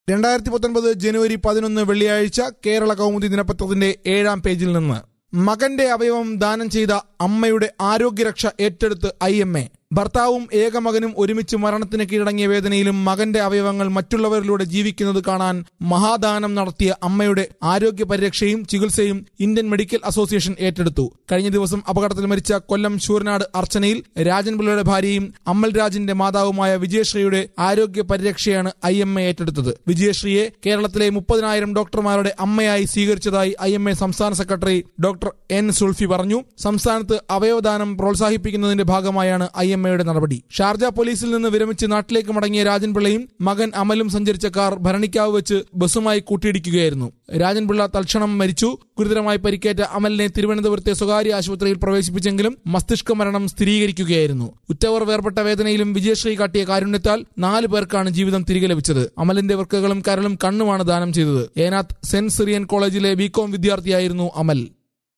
രണ്ടായിരത്തി പത്തൊൻപത് ജനുവരി പതിനൊന്ന് വെള്ളിയാഴ്ച കേരള കൗമുദി ദിനപത്രത്തിന്റെ ഏഴാം പേജിൽ നിന്ന് മകന്റെ അവയവം ദാനം ചെയ്ത അമ്മയുടെ ആരോഗ്യരക്ഷ ഏറ്റെടുത്ത് ഐ എം എ ഭർത്താവും ഏകമകനും ഒരുമിച്ച് മരണത്തിന് കീഴടങ്ങിയ വേദനയിലും മകന്റെ അവയവങ്ങൾ മറ്റുള്ളവരിലൂടെ ജീവിക്കുന്നത് കാണാൻ മഹാദാനം നടത്തിയ അമ്മയുടെ ആരോഗ്യ പരിരക്ഷയും ചികിത്സയും ഇന്ത്യൻ മെഡിക്കൽ അസോസിയേഷൻ ഏറ്റെടുത്തു കഴിഞ്ഞ ദിവസം അപകടത്തിൽ മരിച്ച കൊല്ലം ശൂരനാട് അർച്ചനയിൽ രാജൻ പിള്ളയുടെ ഭാര്യയും അമ്മൽ രാജിന്റെ മാതാവുമായ വിജയശ്രീയുടെ ആരോഗ്യ പരിരക്ഷയാണ് ഐ എം എ ഏറ്റെടുത്തത് വിജയശ്രീയെ കേരളത്തിലെ മുപ്പതിനായിരം ഡോക്ടർമാരുടെ അമ്മയായി സ്വീകരിച്ചതായി ഐ എം എ സംസ്ഥാന സെക്രട്ടറി ഡോക്ടർ എൻ സുൽഫി പറഞ്ഞു സംസ്ഥാനത്ത് അവയവദാനം പ്രോത്സാഹിപ്പിക്കുന്നതിന്റെ ഭാഗമായാണ് ഐ എം എയുടെ നടപടി ഷാർജ പോലീസിൽ നിന്ന് വിരമിച്ച് നാട്ടിലേക്ക് മടങ്ങിയ രാജൻ പിള്ളയും മകൻ അമലും സഞ്ചരിച്ച കാർ ഭരണിക്കാവ് വെച്ച് ബസ്സുമായി കൂട്ടിയിടിക്കുകയായിരുന്നു രാജൻ പിള്ള തൽക്ഷണം മരിച്ചു ഗുരുതരമായി പരിക്കേറ്റ അമലിനെ തിരുവനന്തപുരത്തെ സ്വകാര്യ ആശുപത്രിയിൽ പ്രവേശിപ്പിച്ചെങ്കിലും മസ്തിഷ്ക മരണം സ്ഥിരീകരിക്കുകയായിരുന്നു ഉറ്റവർ വേർപെട്ട വേദനയിലും വിജയശ്രീ കാട്ടിയ കാരുണ്യത്താൽ നാല് പേർക്കാണ് ജീവിതം തിരികെ ലഭിച്ചത് അമലിന്റെ വൃക്കകളും കരളും കണ്ണുമാണ് ദാനം ചെയ്തത് ഏനാത്ത് സെന്റ് സിറിയൻ കോളേജിലെ ബികോം വിദ്യാർത്ഥിയായിരുന്നു അമൽ